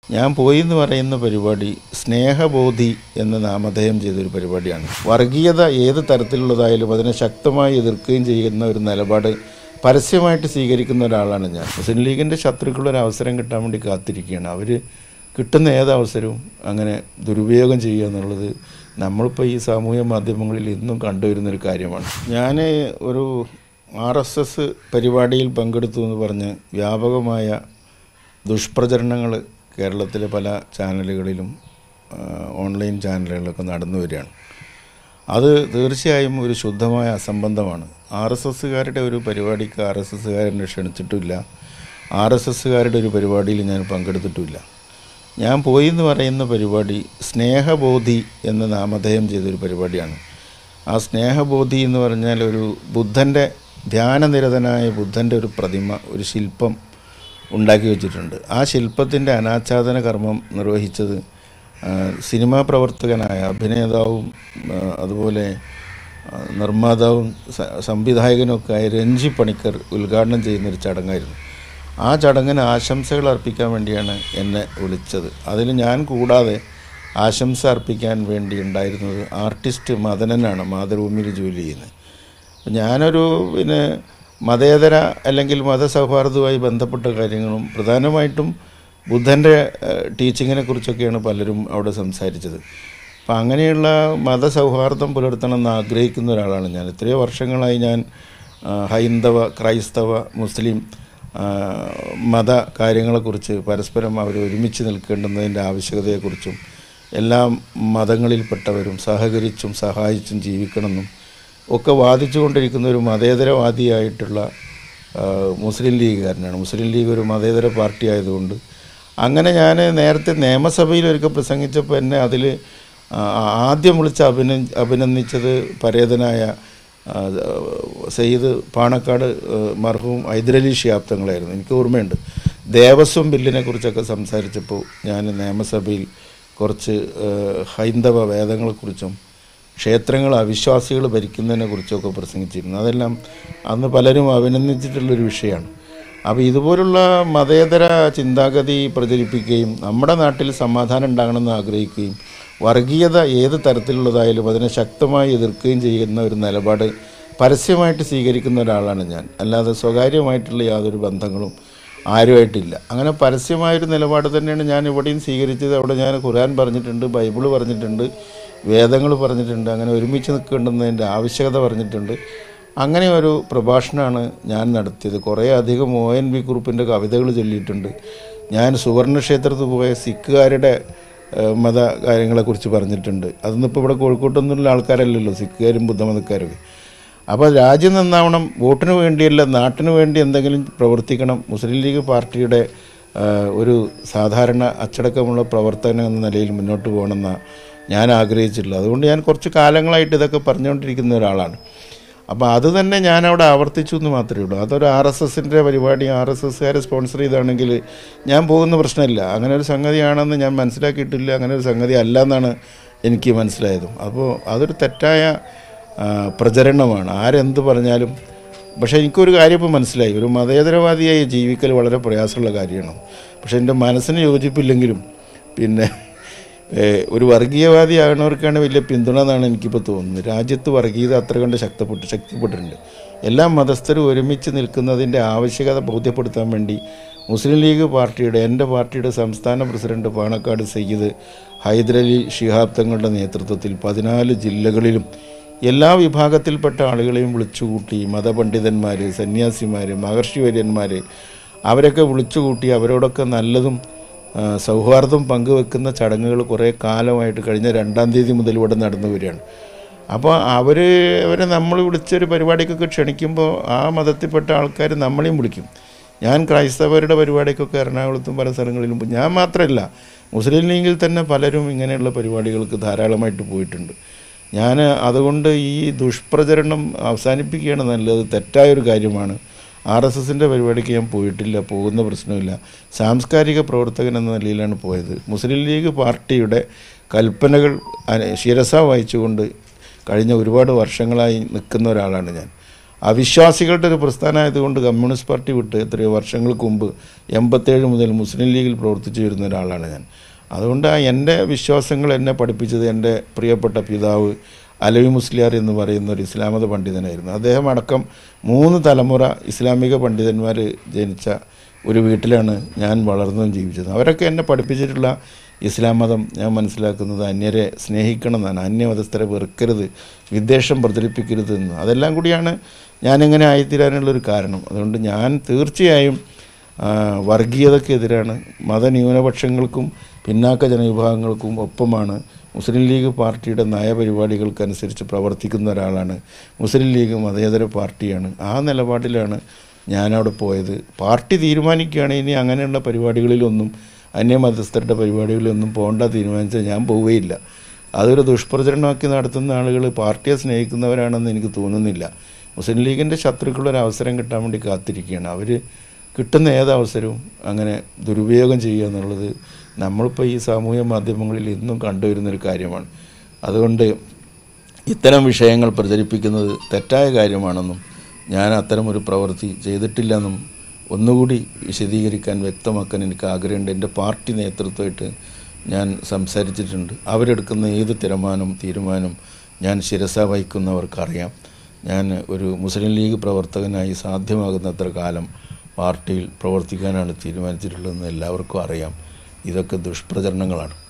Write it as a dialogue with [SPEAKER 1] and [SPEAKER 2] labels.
[SPEAKER 1] ഞാൻ പോയി എന്ന് പറയുന്ന പരിപാടി സ്നേഹബോധി എന്ന് നാമധേയം ചെയ്തൊരു പരിപാടിയാണ് വർഗീയത ഏത് തരത്തിലുള്ളതായാലും അതിനെ ശക്തമായി എതിർക്കുകയും ചെയ്യുന്ന ഒരു നിലപാട് പരസ്യമായിട്ട് സ്വീകരിക്കുന്ന ഒരാളാണ് ഞാൻ മുസ്ലിം ലീഗിൻ്റെ ശത്രുക്കളൊരു അവസരം കിട്ടാൻ വേണ്ടി കാത്തിരിക്കുകയാണ് അവർ കിട്ടുന്ന ഏത് അവസരവും അങ്ങനെ ദുരുപയോഗം ചെയ്യുക എന്നുള്ളത് നമ്മളിപ്പോൾ ഈ സാമൂഹ്യ മാധ്യമങ്ങളിൽ ഇന്നും കണ്ടുവരുന്നൊരു കാര്യമാണ് ഞാൻ ഒരു ആർ എസ് എസ് പരിപാടിയിൽ പങ്കെടുത്തു എന്ന് പറഞ്ഞ് വ്യാപകമായ ദുഷ്പ്രചരണങ്ങൾ കേരളത്തിലെ പല ചാനലുകളിലും ആ, ഓൺലൈൻ ചാനലുകളിലൊക്കെ നടന്നു വരികയാണ് അത് തീർച്ചയായും ഒരു ശുദ്ധമായ അസംബന്ധമാണ് ആർ എസ് എസ്സുകാരുടെ ഒരു പരിപാടിക്ക് ആർ എസ് എസ്സുകാരനെ ക്ഷണിച്ചിട്ടില്ല ആർ എസ് എസ്സുകാരുടെ ഒരു പരിപാടിയിൽ ഞാൻ പങ്കെടുത്തിട്ടുമില്ല ഞാൻ പോയി എന്ന് പറയുന്ന പരിപാടി സ്നേഹബോധി എന്ന് നാമധേയം ചെയ്തൊരു പരിപാടിയാണ് ആ സ്നേഹബോധി എന്ന് പറഞ്ഞാൽ ഒരു ബുദ്ധൻ്റെ ധ്യാനനിരതനായ ബുദ്ധൻ്റെ ഒരു പ്രതിമ ഒരു ശില്പം ഉണ്ടാക്കി വെച്ചിട്ടുണ്ട് ആ ശില്പത്തിൻ്റെ അനാച്ഛാദന കർമ്മം നിർവഹിച്ചത് ആ, സിനിമാ പ്രവർത്തകനായ അഭിനേതാവും ആ, അതുപോലെ ആ, നിർമ്മാതാവും സ- സംവിധായകനുമൊക്കെ ആയ രഞ്ജി പണിക്കർ ഉദ്ഘാടനം ചെയ്യുന്നൊരു ചടങ്ങായിരുന്നു ആ ചടങ്ങിന് ആശംസകൾ അർപ്പിക്കാൻ വേണ്ടിയാണ് എന്നെ വിളിച്ചത് അതിൽ ഞാൻ കൂടാതെ ആശംസ അർപ്പിക്കാൻ വേണ്ടി ഉണ്ടായിരുന്നത് ആർട്ടിസ്റ്റ് മദനനാണ് മാതൃഭൂമിയിൽ ജോലി ചെയ്യുന്നത് അപ്പം ഞാനൊരു പിന്നെ മതേതര അല്ലെങ്കിൽ മതസൗഹാർദ്ദവുമായി ബന്ധപ്പെട്ട കാര്യങ്ങളും പ്രധാനമായിട്ടും ബുദ്ധൻ്റെ ടീച്ചിങ്ങിനെ കുറിച്ചൊക്കെയാണ് പലരും അവിടെ സംസാരിച്ചത് അപ്പം അങ്ങനെയുള്ള മതസൗഹാർദ്ദം പുലർത്തണമെന്ന് ആഗ്രഹിക്കുന്ന ഒരാളാണ് ഞാൻ എത്രയോ വർഷങ്ങളായി ഞാൻ ആ, ഹൈന്ദവ ക്രൈസ്തവ മുസ്ലിം ആ, മത കാര്യങ്ങളെക്കുറിച്ച് പരസ്പരം അവർ ഒരുമിച്ച് നിൽക്കേണ്ടുന്നതിൻ്റെ ആവശ്യകതയെക്കുറിച്ചും എല്ലാ മതങ്ങളിൽപ്പെട്ടവരും സഹകരിച്ചും സഹായിച്ചും ജീവിക്കണമെന്നും ഒക്കെ വാദിച്ചു കൊണ്ടിരിക്കുന്ന ഒരു മതേതരവാദിയായിട്ടുള്ള ആ, മുസ്ലിം ലീഗുകാരനാണ് മുസ്ലിം ലീഗ് ഒരു മതേതര പാർട്ടി ആയതുകൊണ്ട് അങ്ങനെ ഞാൻ നേരത്തെ നിയമസഭയിൽ ഒരിക്കൽ പ്രസംഗിച്ചപ്പോൾ എന്നെ അതിൽ ആദ്യം വിളിച്ച് അഭിന അഭിനന്ദിച്ചത് പരേതനായ ആ, സയ്യിദ് പാണക്കാട് ആ, മർഹൂം ഹൈദരലി ഷിയാബ് തങ്ങളായിരുന്നു എനിക്ക് ഓർമ്മയുണ്ട് ദേവസ്വം ബില്ലിനെ കുറിച്ചൊക്കെ സംസാരിച്ചപ്പോൾ ഞാൻ നിയമസഭയിൽ കുറച്ച് ആ, ഹൈന്ദവ വേദങ്ങളെക്കുറിച്ചും ക്ഷേത്രങ്ങൾ അവിശ്വാസികൾ ഭരിക്കുന്നതിനെ കുറിച്ചൊക്കെ പ്രസംഗിച്ചിരുന്നു അതെല്ലാം അന്ന് പലരും അഭിനന്ദിച്ചിട്ടുള്ളൊരു വിഷയമാണ് അപ്പോൾ ഇതുപോലുള്ള മതേതര ചിന്താഗതി പ്രചരിപ്പിക്കുകയും നമ്മുടെ നാട്ടിൽ സമാധാനം ഉണ്ടാകണമെന്ന് ആഗ്രഹിക്കുകയും വർഗീയത ഏത് തരത്തിലുള്ളതായാലും അതിനെ ശക്തമായി എതിർക്കുകയും ചെയ്യുന്ന ഒരു നിലപാട് പരസ്യമായിട്ട് സ്വീകരിക്കുന്ന ഒരാളാണ് ഞാൻ അല്ലാതെ സ്വകാര്യമായിട്ടുള്ള യാതൊരു ബന്ധങ്ങളും ആരുമായിട്ടില്ല അങ്ങനെ പരസ്യമായൊരു നിലപാട് തന്നെയാണ് ഞാൻ ഇവിടെയും സ്വീകരിച്ചത് അവിടെ ഞാൻ ഖുർആൻ പറഞ്ഞിട്ടുണ്ട് ബൈബിള് പറഞ്ഞിട്ടുണ്ട് വേദങ്ങൾ പറഞ്ഞിട്ടുണ്ട് അങ്ങനെ ഒരുമിച്ച് നിൽക്കേണ്ടുന്നതിൻ്റെ ആവശ്യകത പറഞ്ഞിട്ടുണ്ട് അങ്ങനെ ഒരു പ്രഭാഷണമാണ് ഞാൻ നടത്തിയത് കുറേ അധികം ഒ എൻ വി കുറുപ്പിൻ്റെ കവിതകൾ ചൊല്ലിയിട്ടുണ്ട് ഞാൻ സുവർണക്ഷേത്രത്തിൽ പോയ സിഖുകാരുടെ ഏഹ്, മത കാര്യങ്ങളെക്കുറിച്ച് പറഞ്ഞിട്ടുണ്ട് അതൊന്നും ഇപ്പോൾ ഇവിടെ കോഴിക്കോട്ടൊന്നുമുള്ള ആൾക്കാരല്ലല്ലോ സിഖുകാരും ബുദ്ധമതക്കാരും അപ്പോൾ രാജ്യം നന്നാവണം വോട്ടിന് വേണ്ടിയല്ല നാട്ടിന് വേണ്ടി എന്തെങ്കിലും പ്രവർത്തിക്കണം മുസ്ലിം ലീഗ് പാർട്ടിയുടെ ആ, ഒരു സാധാരണ അച്ചടക്കമുള്ള പ്രവർത്തനം എന്ന നിലയിൽ മുന്നോട്ട് പോകണമെന്നാണ് ഞാൻ ആഗ്രഹിച്ചിട്ടുള്ളത് അതുകൊണ്ട് ഞാൻ കുറച്ച് കാലങ്ങളായിട്ട് ഇതൊക്കെ പറഞ്ഞുകൊണ്ടിരിക്കുന്ന ഒരാളാണ് അപ്പോൾ അത് തന്നെ ഞാൻ അവിടെ ആവർത്തിച്ചു എന്ന് മാത്രമേ ഉള്ളൂ അതൊരു ആർ എസ് എസിൻ്റെ പരിപാടി ആർ എസ് എസ്സുകാരെ സ്പോൺസർ ചെയ്താണെങ്കിൽ ഞാൻ പോകുന്ന പ്രശ്നമില്ല അങ്ങനെ ഒരു സംഗതിയാണെന്ന് ഞാൻ മനസ്സിലാക്കിയിട്ടില്ല അങ്ങനെ ഒരു സംഗതി അല്ല എന്നാണ് എനിക്ക് മനസ്സിലായതും അപ്പോൾ അതൊരു തെറ്റായ ആ, പ്രചരണമാണ് ആരെന്ത് പറഞ്ഞാലും പക്ഷേ എനിക്കൊരു കാര്യം ഇപ്പോൾ മനസ്സിലായി ഒരു മതേതരവാദിയായി ജീവിക്കൽ വളരെ പ്രയാസമുള്ള കാര്യമാണ് പക്ഷേ എൻ്റെ മനസ്സിന് യോജിപ്പില്ലെങ്കിലും പിന്നെ ഏഹ്, ഒരു വർഗീയവാദിയാകുന്നവർക്കാണ് വലിയ പിന്തുണ എന്നാണ് എനിക്കിപ്പോൾ തോന്നുന്നത് രാജ്യത്ത് വർഗീയത അത്ര കണ്ട് ശക്തപ്പെട്ട് ശക്തിപ്പെട്ടിട്ടുണ്ട് എല്ലാ മതസ്ഥരും ഒരുമിച്ച് നിൽക്കുന്നതിൻ്റെ ആവശ്യകത ബോധ്യപ്പെടുത്താൻ വേണ്ടി മുസ്ലിം ലീഗ് പാർട്ടിയുടെ എൻ്റെ പാർട്ടിയുടെ സംസ്ഥാന പ്രസിഡന്റ് പാണക്കാട് സയ്യിദ് ഹൈദരലി ശിഹാബ് തങ്ങളുടെ നേതൃത്വത്തിൽ പതിനാല് ജില്ലകളിലും എല്ലാ വിഭാഗത്തിൽപ്പെട്ട ആളുകളെയും വിളിച്ചുകൂട്ടി മതപണ്ഡിതന്മാർ സന്യാസിമാർ മഹർഷി വര്യന്മാർ അവരൊക്കെ വിളിച്ചുകൂട്ടി അവരോടൊക്കെ നല്ലതും ആ, സൗഹാർദ്ദം പങ്കുവെക്കുന്ന ചടങ്ങുകൾ കുറേ കാലമായിട്ട് കഴിഞ്ഞ രണ്ടാം തീയതി മുതൽ ഇവിടെ നടന്നു വരികയാണ് അപ്പോൾ അവർ അവരെ നമ്മൾ വിളിച്ചൊരു പരിപാടിക്കൊക്കെ ക്ഷണിക്കുമ്പോൾ ആ മതത്തിൽപ്പെട്ട ആൾക്കാർ നമ്മളെയും വിളിക്കും ഞാൻ ക്രൈസ്തവരുടെ പരിപാടിക്കൊക്കെ എറണാകുളത്തും പല സ്ഥലങ്ങളിലും പോയി. ഞാൻ മാത്രമല്ല മുസ്ലിം ലീഗിൽ തന്നെ പലരും ഇങ്ങനെയുള്ള പരിപാടികൾക്ക് ധാരാളമായിട്ട് പോയിട്ടുണ്ട് ഞാൻ അതുകൊണ്ട് ഈ ദുഷ്പ്രചരണം അവസാനിപ്പിക്കുകയാണ് നല്ലത് തെറ്റായൊരു കാര്യമാണ് ആർ എസ് എസിൻ്റെ പരിപാടിക്ക് ഞാൻ പോയിട്ടില്ല പോകുന്ന പ്രശ്നമില്ല സാംസ്കാരിക പ്രവർത്തകൻ എന്ന നിലയിലാണ് പോയത് മുസ്ലിം ലീഗ് പാർട്ടിയുടെ കൽപ്പനകൾ അന- ശിരസ വായിച്ചുകൊണ്ട് കഴിഞ്ഞ ഒരുപാട് വർഷങ്ങളായി നിൽക്കുന്ന ഒരാളാണ് ഞാൻ അവിശ്വാസികളുടെ ഒരു പ്രസ്ഥാനമായതുകൊണ്ട് കമ്മ്യൂണിസ്റ്റ് പാർട്ടി വിട്ട് എത്രയോ വർഷങ്ങൾക്ക് മുമ്പ് എൺപത്തേഴ് മുതൽ മുസ്ലിം ലീഗിൽ പ്രവർത്തിച്ചു വരുന്ന ഒരാളാണ് ഞാൻ അതുകൊണ്ട് ആ എൻ്റെ വിശ്വാസങ്ങൾ എന്നെ പഠിപ്പിച്ചത് എൻ്റെ പ്രിയപ്പെട്ട പിതാവ് അലവി മുസ്ലിയാർ എന്ന് പറയുന്ന ഒരു ഇസ്ലാമത പണ്ഡിതനായിരുന്നു അദ്ദേഹം അടക്കം മൂന്ന് തലമുറ ഇസ്ലാമിക പണ്ഡിതന്മാർ ജനിച്ച ഒരു വീട്ടിലാണ് ഞാൻ വളർന്നതും ജീവിച്ചത് അവരൊക്കെ എന്നെ പഠിപ്പിച്ചിട്ടുള്ള ഇസ്ലാം മതം ഞാൻ മനസ്സിലാക്കുന്നത് അന്യരെ സ്നേഹിക്കണം എന്നാണ് അന്യമതസ്ഥരെ വെറുക്കരുത് വിദ്വേഷം പ്രചരിപ്പിക്കരുത് എന്ന് അതെല്ലാം കൂടിയാണ് ഞാനിങ്ങനെ ആയിത്തീരാനുള്ളൊരു കാരണം അതുകൊണ്ട് ഞാൻ തീർച്ചയായും ആ, വർഗീയതക്കെതിരാണ് മതന്യൂനപക്ഷങ്ങൾക്കും പിന്നാക്ക ജനവിഭാഗങ്ങൾക്കും ഒപ്പമാണ് മുസ്ലിം ലീഗ് പാർട്ടിയുടെ നയപരിപാടികൾക്കനുസരിച്ച് പ്രവർത്തിക്കുന്ന ഒരാളാണ് മുസ്ലിം ലീഗ് മതേതര പാർട്ടിയാണ് ആ നിലപാടിലാണ് ഞാനവിടെ പോയത് പാർട്ടി തീരുമാനിക്കുകയാണ് ഇനി അങ്ങനെയുള്ള പരിപാടികളിലൊന്നും അന്യമതസ്ഥരുടെ പരിപാടികളിലൊന്നും പോകേണ്ട തീരുമാനിച്ചാൽ ഞാൻ പോവുകയില്ല അതൊരു ദുഷ്പ്രചരണമാക്കി നടത്തുന്ന ആളുകൾ പാർട്ടിയെ സ്നേഹിക്കുന്നവരാണെന്ന് എനിക്ക് തോന്നുന്നില്ല മുസ്ലിം ലീഗിൻ്റെ ശത്രുക്കളൊരു അവസരം കിട്ടാൻ വേണ്ടി കാത്തിരിക്കുകയാണ് അവർ കിട്ടുന്ന ഏത് അവസരവും അങ്ങനെ ദുരുപയോഗം ചെയ്യുക എന്നുള്ളത് നമ്മളിപ്പോൾ ഈ സാമൂഹ്യ മാധ്യമങ്ങളിൽ ഇന്നും കണ്ടുവരുന്നൊരു കാര്യമാണ് അതുകൊണ്ട് ഇത്തരം വിഷയങ്ങൾ പ്രചരിപ്പിക്കുന്നത് തെറ്റായ കാര്യമാണെന്നും ഞാൻ അത്തരം ഒരു പ്രവൃത്തി ചെയ്തിട്ടില്ലെന്നും ഒന്നുകൂടി വിശദീകരിക്കാൻ വ്യക്തമാക്കാൻ എനിക്ക് ആഗ്രഹമുണ്ട് എൻ്റെ പാർട്ടി നേതൃത്വമായിട്ട് ഞാൻ സംസാരിച്ചിട്ടുണ്ട് അവരെടുക്കുന്ന ഏത് തീരുമാനം തീരുമാനം ഞാൻ ശിരസ വഹിക്കുന്നവർക്കറിയാം ഞാൻ ഒരു മുസ്ലിം ലീഗ് പ്രവർത്തകനായി സാധ്യമാകുന്നത്ര കാലം പാർട്ടിയിൽ പ്രവർത്തിക്കാനാണ് തീരുമാനിച്ചിട്ടുള്ളതെന്ന് എല്ലാവർക്കും അറിയാം ഇതൊക്കെ ദുഷ്പ്രചരണങ്ങളാണ്